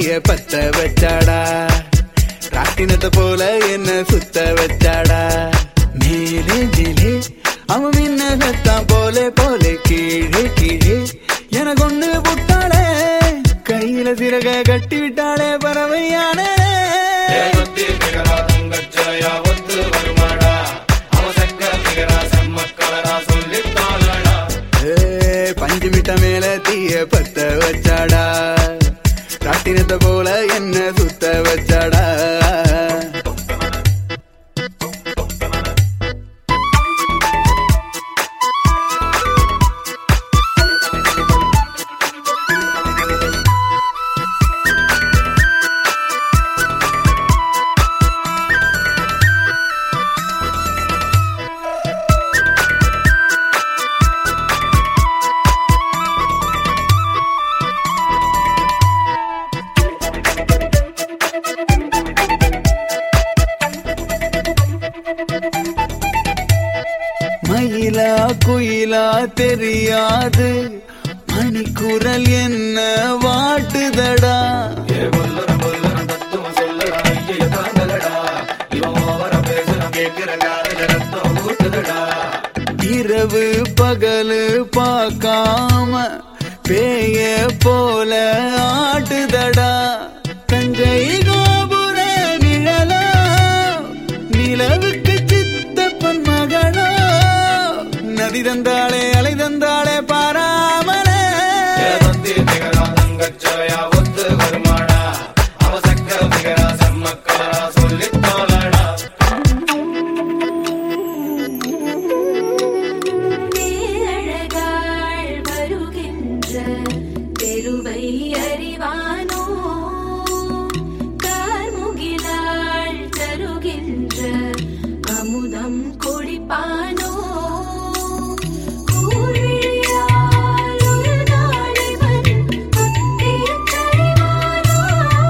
தீய பத்த வச்சாடா ராட்டினத்தை போல என்ன சுத்த வச்சாடா மேலே மேலே அவன் மின்னகத்தான் போலே போலே கீழே கீழே என கொண்டு புட்டாளே கையில சிறக கட்டி விட்டாளே பறவையானே தேவத்தி நிகரா தங்கச்சயா ஒத்து வருமாடா அவசக்க நிகரா செம்மக்கலரா சொல்லித்தாளடா ஏ, பஞ்சு மிட்ட மேல தீய பத்த வச்சாடா ராட்டினத்தை போல என்ன சுத்த வச்சாடா மயிலா குயிலா தெரியாது மணிக்குரல் என்ன வாட்டுதடா ஏ கொல்லரம் கொல்லரம் தத்துவம் சொல்லடா ஐய தாங்கலடா இவன் ஓவர பேசுறான் கேட்கிற காதல ரத்தம் ஊட்டுதடா இரவு பகலு பார்க்காம பேய போல ஆட்டுதடா தஞ்சை கோபுர நிழலோ நிலவுக்கு சித்தப்பன் மகளோ நதி தந்தாளே அலை தந்தாளே பாராமலே தேவத்தி நிகரா தங்கச்சயா ஒத்து வருமாடா அவசக்க நிகரா செம்மக்கலரா சொல்லித்தாளடா பேரழகாள் வருகின்ற தெருவை அறிவானோ கார்முகிலாள் தருகின்ற அமுதம் குடிப்பானோ கூர்விழியால் ஒரு நாள் இவன் குத்தியத் தருவானோ?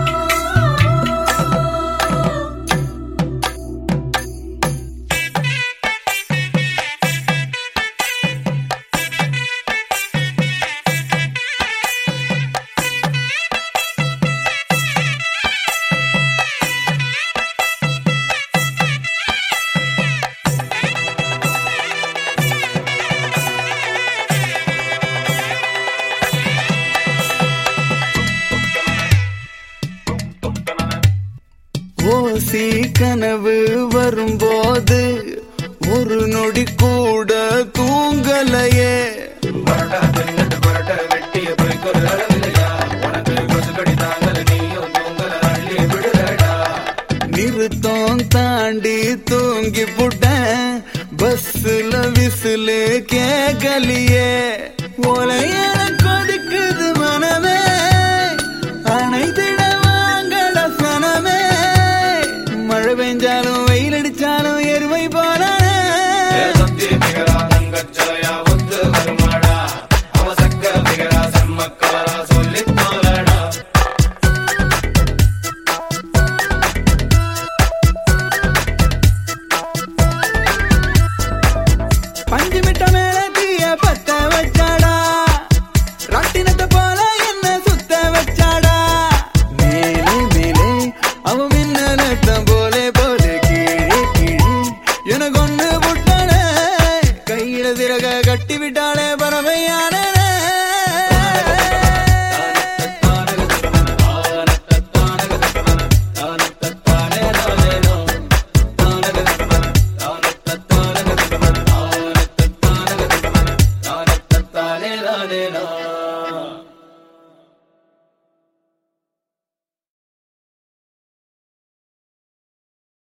ஓசி கனவு வரும்போது ஒரு நொடி கூட தூங்கலையே பரட்டா தின்னுட்டு பரட்ட வெட்டிய போய்க்கொரு அளவில்லையா உனக்கு கொசுக்கடி தாங்கல நீயும் தூங்கல அள்ளி விடுதடா நிறுத்தம் தாண்டி தூங்கி புட்டேன் பஸ்ல விசிலு கேக்கலியே ஒலையன கொதிக்குது மனமே அனைத்திட வாங்கட சனமே மழை பெஞ்சாலும் வெயில் அடிச்சாலும் எருமை போல தேவத்தி நிகரா தங்கச்சயா